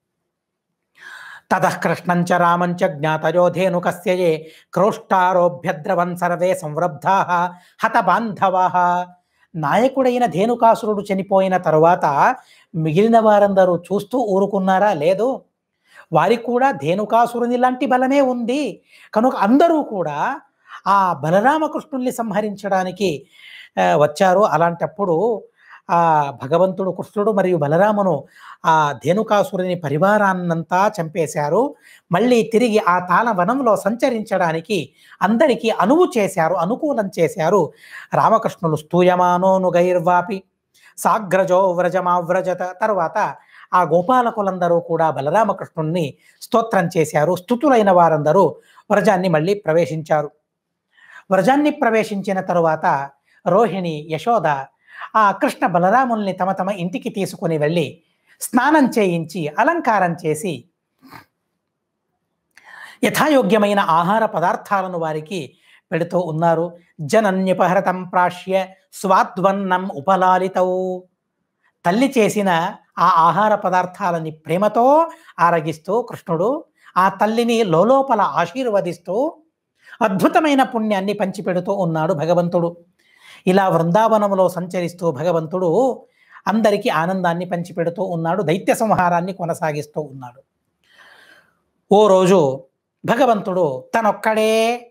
Speaker 1: తతః కృష్ణంచ రామంచ జ్ఞాతయో ధేనుకస్య ఏ క్రోష్టారోభ్యద్రవన్ సర్వే సంరబ్ధా హత బాంధవా నాయకుడైన ధేనుకాసురుడు చనిపోయిన తరువాత మిగిలిన వారందరూ చూస్తూ ఊరుకున్నారా లేదు వారికి కూడా ధేనుకాసురుని లాంటి బలమే ఉంది కనుక అందరూ కూడా ఆ బలరామకృష్ణుల్ని సంహరించడానికి ఆ, వచ్చారు అలాంటప్పుడు ఆ భగవంతుడు కృష్ణుడు మరియు బలరామును ఆ ధేనుకాసురుని పరివారాన్నంతా చంపేశారు మళ్ళీ తిరిగి ఆ తాళవనంలో సంచరించడానికి అందరికీ అనువు చేశారు అనుకూలం చేశారు రామకృష్ణులు స్తూయమానోను గైర్వాపి సాగ్రజో వ్రజమావ్రజత తర్వాత ఆ గోపాలకులందరూ కూడా బలరామకృష్ణుణ్ణి స్తోత్రం చేశారు స్థుతులైన వారందరూ వ్రజాన్ని మళ్ళీ ప్రవేశించారు వ్రజాన్ని ప్రవేశించిన తరువాత రోహిణి యశోద ఆ కృష్ణ బలరాముల్ని తమ తమ ఇంటికి తీసుకుని వెళ్ళి స్నానం చేయించి అలంకారం చేసి యథాయోగ్యమైన ఆహార పదార్థాలను వారికి పెడుతూ ఉన్నారు జనన్యపహరతం ప్రాశ్య స్వాద్వన్నం ఉపలాలితౌ తల్లి చేసిన ఆ ఆహార పదార్థాలని ప్రేమతో ఆరగిస్తూ కృష్ణుడు ఆ తల్లిని లోలోపల ఆశీర్వదిస్తూ అద్భుతమైన పుణ్యాన్ని పంచిపెడుతూ ఉన్నాడు భగవంతుడు ఇలా వృందావనంలో సంచరిస్తూ భగవంతుడు అందరికీ ఆనందాన్ని పంచిపెడుతూ ఉన్నాడు దైత్య సంహారాన్ని కొనసాగిస్తూ ఉన్నాడు ఓ రోజు భగవంతుడు తనొక్కడే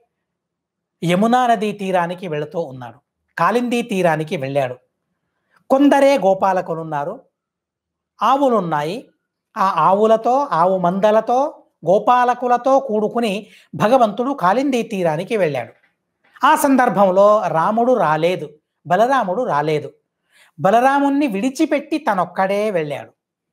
Speaker 1: యమునా నదీ తీరానికి వెళుతూ ఉన్నాడు కాలిందీ తీరానికి వెళ్ళాడు కొందరే గోపాలకులున్నారు ఆవులున్నాయి ఆ ఆవులతో ఆవు మందలతో గోపాలకులతో కూడుకుని భగవంతుడు కాలిందీ తీరానికి వెళ్ళాడు ఆ సందర్భంలో రాముడు రాలేదు బలరాముడు రాలేదు బలరాముణ్ణి విడిచిపెట్టి తనొక్కడే వెళ్ళాడు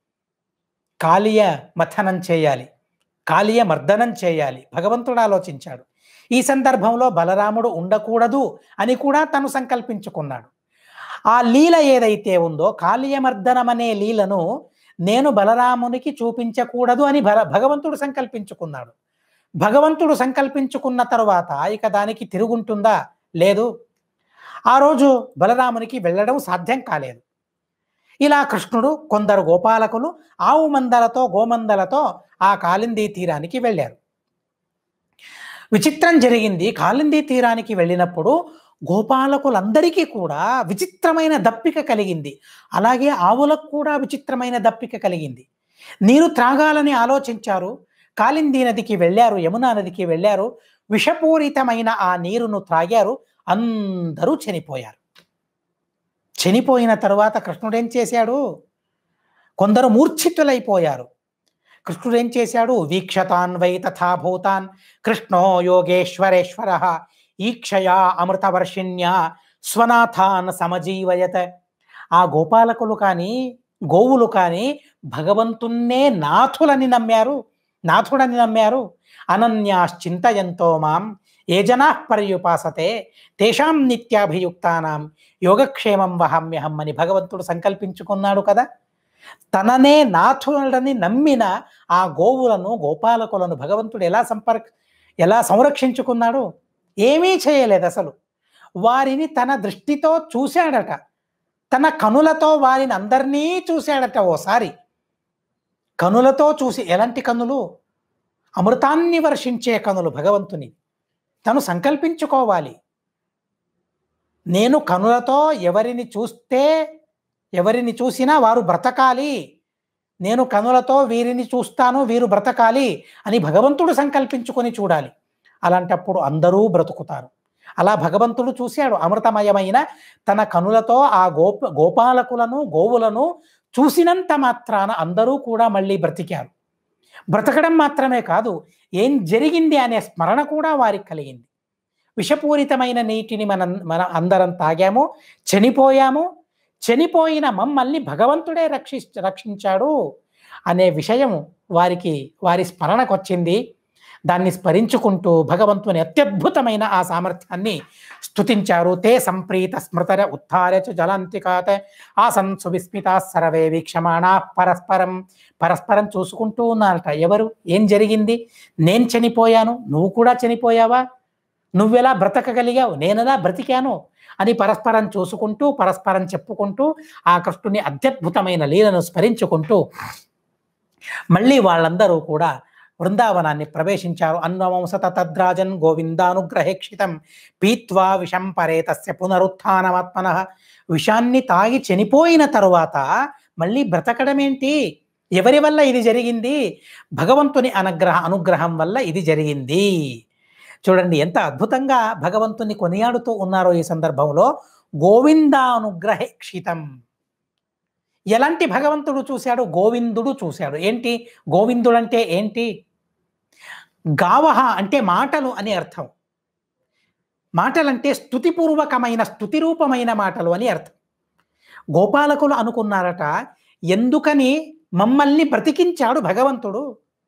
Speaker 1: కాళీయ మథనం చేయాలి కాళీయ మర్దనం చేయాలి భగవంతుడు ఆలోచించాడు ఈ సందర్భంలో బలరాముడు ఉండకూడదు అని కూడా తను సంకల్పించుకున్నాడు ఆ లీల ఏదైతే ఉందో కాళీయమర్దనం అనే లీలను నేను బలరామునికి చూపించకూడదు అని బల భగవంతుడు సంకల్పించుకున్నాడు భగవంతుడు సంకల్పించుకున్న తరువాత ఇక దానికి తిరుగుంటుందా లేదు ఆ రోజు బలరామునికి వెళ్ళడం సాధ్యం కాలేదు ఇలా కృష్ణుడు కొందరు గోపాలకులు ఆవు మందలతో గోమందలతో ఆ కాలిందీ తీరానికి వెళ్ళారు విచిత్రం జరిగింది కాలిందీ తీరానికి వెళ్ళినప్పుడు గోపాలకులందరికీ కూడా విచిత్రమైన దప్పిక కలిగింది అలాగే ఆవులకు కూడా విచిత్రమైన దప్పిక కలిగింది నీరు త్రాగాలని ఆలోచించారు కాలిందీ నదికి వెళ్ళారు యమునా నదికి వెళ్ళారు విషపూరితమైన ఆ నీరును త్రాగారు అందరూ చనిపోయారు చనిపోయిన తరువాత కృష్ణుడు ఏం చేశాడు కొందరు మూర్ఛితులైపోయారు కృష్ణుడు ఏం చేశాడు వీక్షతాన్ వై తథా భూతాన్ కృష్ణో యోగేశ్వరేశ్వర ఈక్షయా అమృతవర్షిణ్యా స్వనాథాన్ సమజీవయత ఆ గోపాలకులు కానీ గోవులు కానీ భగవంతున్నే నాథులని నమ్మారు నాథుడని నమ్మారు అనన్యాశ్చింతయంతో మాం ఏ జనా పర్యుపాసతే తేషాం నిత్యాభియుక్తానాం యోగక్షేమం వహామ్యహం అని భగవంతుడు సంకల్పించుకున్నాడు కదా తననే నాథుడని నమ్మిన ఆ గోవులను గోపాలకులను భగవంతుడు ఎలా సంపర్క ఎలా సంరక్షించుకున్నాడు ఏమీ చేయలేదు అసలు వారిని తన దృష్టితో చూశాడట తన కనులతో వారిని అందరినీ చూశాడట ఓసారి కనులతో చూసి ఎలాంటి కనులు అమృతాన్ని వర్షించే కనులు భగవంతుని తను సంకల్పించుకోవాలి నేను కనులతో ఎవరిని చూస్తే ఎవరిని చూసినా వారు బ్రతకాలి నేను కనులతో వీరిని చూస్తాను వీరు బ్రతకాలి అని భగవంతుడు సంకల్పించుకొని చూడాలి అలాంటప్పుడు అందరూ బ్రతుకుతారు అలా భగవంతుడు చూశాడు అమృతమయమైన తన కనులతో ఆ గోప గోపాలకులను గోవులను చూసినంత మాత్రాన అందరూ కూడా మళ్ళీ బ్రతికారు బ్రతకడం మాత్రమే కాదు ఏం జరిగింది అనే స్మరణ కూడా వారికి కలిగింది విషపూరితమైన నీటిని మనం మన అందరం తాగాము చనిపోయాము చనిపోయిన మమ్మల్ని భగవంతుడే రక్షి రక్షించాడు అనే విషయం వారికి వారి స్మరణకు వచ్చింది దాన్ని స్మరించుకుంటూ భగవంతుని అత్యద్భుతమైన ఆ సామర్థ్యాన్ని స్తుతించారు తే సంప్రీత స్మృతర ఉత్థార చ జలాంతికాత ఆసన్ సువిస్మిత సర్వే వీక్షమాణా పరస్పరం పరస్పరం చూసుకుంటూ ఉన్నారట ఎవరు ఏం జరిగింది నేను చనిపోయాను నువ్వు కూడా చనిపోయావా నువ్వెలా బ్రతకగలిగావు నేనెలా బ్రతికాను అని పరస్పరం చూసుకుంటూ పరస్పరం చెప్పుకుంటూ ఆ కృష్ణుని అత్యద్భుతమైన లీలను స్మరించుకుంటూ మళ్ళీ వాళ్ళందరూ కూడా బృందావనాన్ని ప్రవేశించారు అన్వవంసత తద్రాజన్ గోవిందానుగ్రహేక్షితం పీత్వా విషం పరే తస్య పునరుత్నమాత్మన విషాన్ని తాగి చనిపోయిన తరువాత మళ్ళీ బ్రతకడం ఏంటి ఎవరి వల్ల ఇది జరిగింది భగవంతుని అనుగ్రహ అనుగ్రహం వల్ల ఇది జరిగింది చూడండి ఎంత అద్భుతంగా భగవంతుని కొనియాడుతూ ఉన్నారో ఈ సందర్భంలో గోవిందానుగ్రహేక్షితం ఎలాంటి భగవంతుడు చూశాడు గోవిందుడు చూశాడు ఏంటి గోవిందుడు అంటే ఏంటి గావహ అంటే మాటలు అని అర్థం మాటలంటే స్థుతిపూర్వకమైన స్థుతి రూపమైన మాటలు అని అర్థం గోపాలకులు అనుకున్నారట ఎందుకని మమ్మల్ని బ్రతికించాడు భగవంతుడు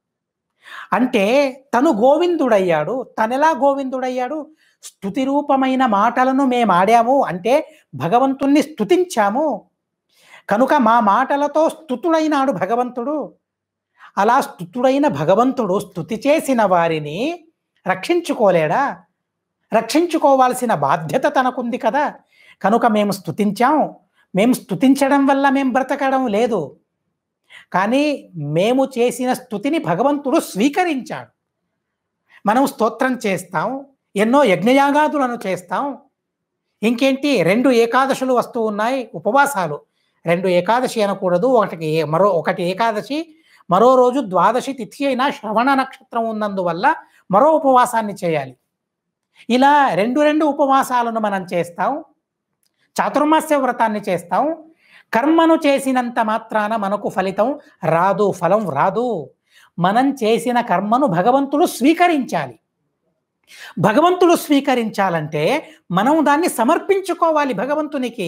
Speaker 1: అంటే తను గోవిందుడయ్యాడు తనెలా గోవిందుడయ్యాడు స్థుతి రూపమైన మాటలను మేము ఆడాము అంటే భగవంతుణ్ణి స్థుతించాము కనుక మా మాటలతో స్థుతుడైనాడు భగవంతుడు అలా స్థుతుడైన భగవంతుడు స్థుతి చేసిన వారిని రక్షించుకోలేడా రక్షించుకోవాల్సిన బాధ్యత తనకుంది కదా కనుక మేము స్థుతించాం మేము స్థుతించడం వల్ల మేము బ్రతకడం లేదు కానీ మేము చేసిన స్థుతిని భగవంతుడు స్వీకరించాడు మనం స్తోత్రం చేస్తాం ఎన్నో యజ్ఞయాగాదులను చేస్తాం ఇంకేంటి రెండు ఏకాదశులు వస్తూ ఉన్నాయి ఉపవాసాలు రెండు ఏకాదశి అనకూడదు ఒకటి మరో ఒకటి ఏకాదశి మరో రోజు ద్వాదశి తిథి అయినా శ్రవణ నక్షత్రం ఉన్నందువల్ల మరో ఉపవాసాన్ని చేయాలి ఇలా రెండు రెండు ఉపవాసాలను మనం చేస్తాం చాతుర్మాస్య వ్రతాన్ని చేస్తాం కర్మను చేసినంత మాత్రాన మనకు ఫలితం రాదు ఫలం రాదు మనం చేసిన కర్మను భగవంతుడు స్వీకరించాలి భగవంతుడు స్వీకరించాలంటే మనం దాన్ని సమర్పించుకోవాలి భగవంతునికి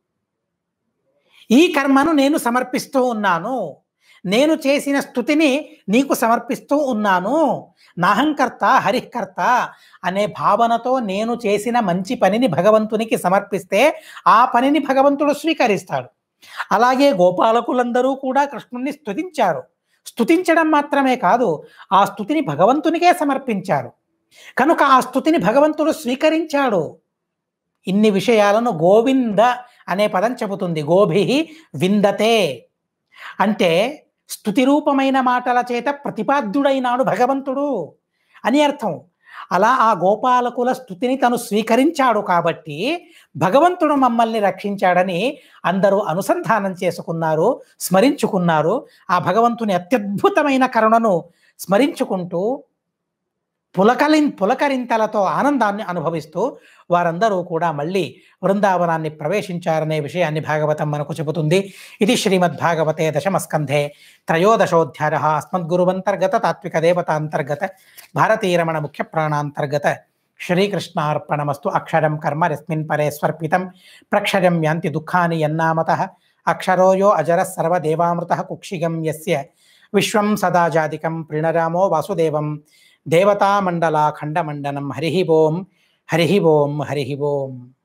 Speaker 1: ఈ కర్మను నేను సమర్పిస్తూ ఉన్నాను నేను చేసిన స్థుతిని నీకు సమర్పిస్తూ ఉన్నాను నాహంకర్త హరికర్త అనే భావనతో నేను చేసిన మంచి పనిని భగవంతునికి సమర్పిస్తే ఆ పనిని భగవంతుడు స్వీకరిస్తాడు అలాగే గోపాలకులందరూ కూడా కృష్ణుణ్ణి స్తుతించారు స్తుతించడం మాత్రమే కాదు ఆ స్థుతిని భగవంతునికే సమర్పించారు కనుక ఆ స్థుతిని భగవంతుడు స్వీకరించాడు ఇన్ని విషయాలను గోవింద అనే పదం చెబుతుంది గోభి విందతే అంటే స్థుతి రూపమైన మాటల చేత ప్రతిపాద్యుడైనాడు భగవంతుడు అని అర్థం అలా ఆ గోపాలకుల స్థుతిని తను స్వీకరించాడు కాబట్టి భగవంతుడు మమ్మల్ని రక్షించాడని అందరూ అనుసంధానం చేసుకున్నారు స్మరించుకున్నారు ఆ భగవంతుని అత్యద్భుతమైన కరుణను స్మరించుకుంటూ పులకలి పులకరింతలతో ఆనందాన్ని అనుభవిస్తూ వారందరూ కూడా మళ్ళీ వృందావనాన్ని ప్రవేశించారనే విషయాన్ని భాగవతం మనకు చెబుతుంది ఇది శ్రీమద్భాగవతే దశమస్కంధే త్రయోదశోధ్యాయ అస్మద్గురువంతర్గత తాత్విక దేవతాంతర్గత భారతీరమణ ముఖ్య ప్రాణాంతర్గత శ్రీకృష్ణార్పణమస్తు అక్షరం కర్మ రస్మిన్ పరే స్వర్పితం ప్రక్షరం యాంతి దుఃఖాని యన్నామత అక్షరోయో అజర సర్వదేవామృత కుక్షిగం యస్య విశ్వం సదా జాతికం ప్రణరామో వాసుదేవం దేవతామండలాఖండమండనం హరి ఓం హరి ఓం హరి ఓం